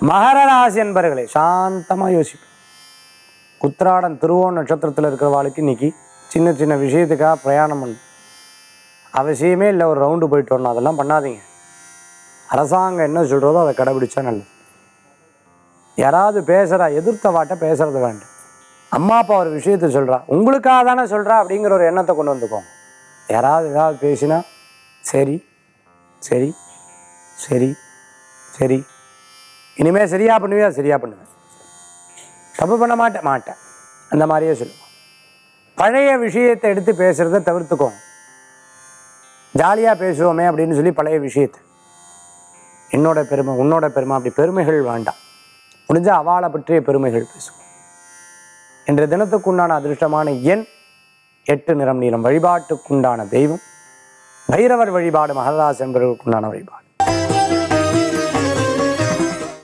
மகர ராசி என்பர்களே சாந்தமாக யோசிப்பேன் உத்திராடம் திருவோண நட்சத்திரத்தில் இருக்கிறவாளுக்கு இன்னைக்கு சின்ன சின்ன விஷயத்துக்காக பிரயாணம் பண்ணு அவசியமே இல்லை ஒரு ரவுண்டு போயிட்டு வரணும் அதெல்லாம் பண்ணாதீங்க அரசாங்கம் என்ன சொல்கிறதோ அதை கடைபிடிச்சா நல்லது யாராவது பேசுகிறா எதிர்த்த வாட்ட பேசுறது வேண்டாம் அம்மா அப்பா ஒரு விஷயத்த சொல்கிறா உங்களுக்காக தானே சொல்கிறா அப்படிங்கிற ஒரு எண்ணத்தை கொண்டு வந்துக்கோங்க யாராவது ஏதாவது பேசினா சரி சரி சரி சரி இனிமேல் சரியா பண்ணுவியா சரியா பண்ணுவேன் தப்பு பண்ண மாட்டேன் மாட்டேன் அந்த மாதிரியே சொல்லுவோம் பழைய விஷயத்தை எடுத்து பேசுகிறத தவிர்த்துக்கோங்க ஜாலியாக பேசுவோமே அப்படின்னு சொல்லி பழைய விஷயத்தை என்னோட பெருமை உன்னோட பெருமை அப்படி பெருமைகள் வேண்டாம் முடிஞ்சால் அவாளை பற்றிய பெருமைகள் பேசுவோம் இன்றைய தினத்துக்குண்டான அதிர்ஷ்டமான எண் எட்டு நிறம் நீளம் வழிபாட்டுக்குண்டான தெய்வம் பைரவர் வழிபாடு மகராஜ் என்பவர்களுக்குண்டான வழிபாடு